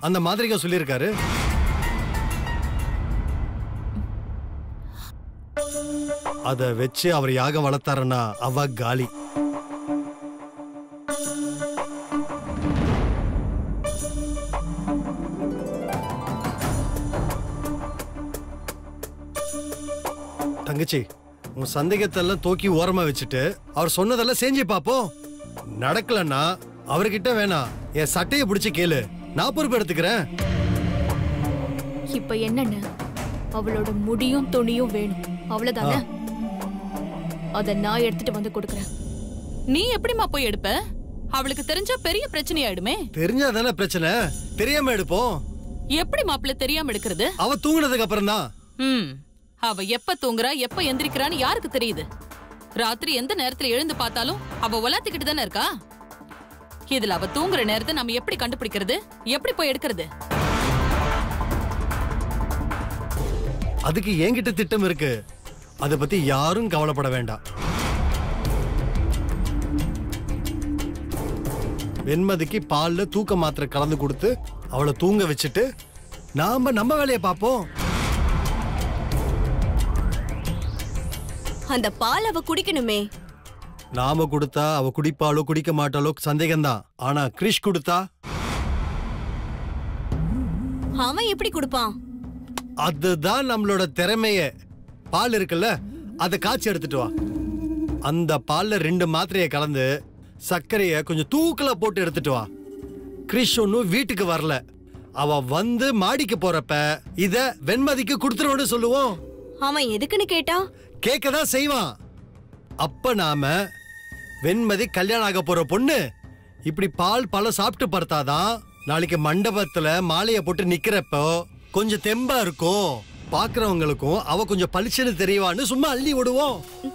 அந்த மாதிரிங்க சொல்லியிருக்காரு அத வச்சு அவர் யாகம் வளர்த்தாருன்னா அவ காலி தங்கச்சி உன் சந்தேகத்தெல்லாம் தூக்கி ஓரமா வச்சுட்டு அவர் சொன்னதெல்லாம் செஞ்சு பாப்போம் நடக்கலன்னா அவர்கிட்ட வேணாம் என் சட்டையை பிடிச்சு கேளு நான் பொறுப்பு எடுத்துக்கிறேன் இப்ப என்னன்னு அவளோட முடியும் துணியும் வேணும் அவ்வளவுதானே அத நான் எடுத்துட்டு வந்து கொடுக்கறேன் நீ எப்படிம்மா போய் எடுப்ப அவளுக்கு தெரிஞ்சா பெரிய பிரச்சனையாயிடுமே தெரிஞ்சாதானே பிரச்சனை தெரியாம எடுப்போம் எப்படி மாப்பிள்ள தெரியாம எடுக்கிறது அவ தூங்குனதுக்கு அப்புறம் தான் ம் அவ எப்ப தூங்குறா எப்ப எந்திரிக்கிறான்னு யாருக்கு தெரியுது ராத்திரி எந்த நேரத்துல எழுந்து பார்த்தாலும் அவ உலாத்திக்கிட்டு தானே இருக்கா இதுல அவ தூங்குற நேரத்தை நம்ம எப்படி கண்டுபிடிக்கிறது எப்படி போய் எடுக்கிறது அதுக்கு என்கிட்ட திட்டம் இருக்கு அதை பத்தி யாரும் கவலைப்பட வேண்டாம் வெண்மதிக்கு பால்ல தூக்க மாத்திரை கலந்து கொடுத்து அவளை தூங்க வச்சுட்டு நாம நம்ம வேலையை பார்ப்போம் அந்த பால் அவ குடிக்கணுமே நாம கொடுத்தா அவ குடிப்பாளோ குடிக்க மாட்டாளோ சந்தேகம்தான் ஆனா கிரிஷ் கொடுத்தா அவன் எப்படி கொடுப்பான் அதுதான் நம்மளோட திறமைய பால் இருக்குல்ல அதை காய்ச்சி எடுத்துட்டு வா அந்த பால்ல ரெண்டு மாத்திரையை கலந்து சர்க்கரைய கொஞ்சம் தூக்கல போட்டு எடுத்துட்டு வா கிறிஷ் ஒன்னும் வீட்டுக்கு வரல அவ வந்து மாடிக்கு போறப்ப இத வெண்மதிக்கு கொடுத்துருவோன்னு சொல்லுவோம் அவன் எதுக்குன்னு கேட்டா கேட்க தான் செய்வான் அப்ப நாம வெண்மதி கல்யாணம் ஆக போற பொண்ணு இப்படி பால் பழம் சாப்பிட்டு பார்த்தாதான் நாளைக்கு மண்டபத்துல மாலைய போட்டு நிக்கிறப்போ கொஞ்சம் தெம்பா இருக்கும் பாக்குறவங்களுக்கும் அவ கொஞ்சம் பளிச்சுன்னு தெரியவான்னு சும்மா அள்ளி விடுவோம்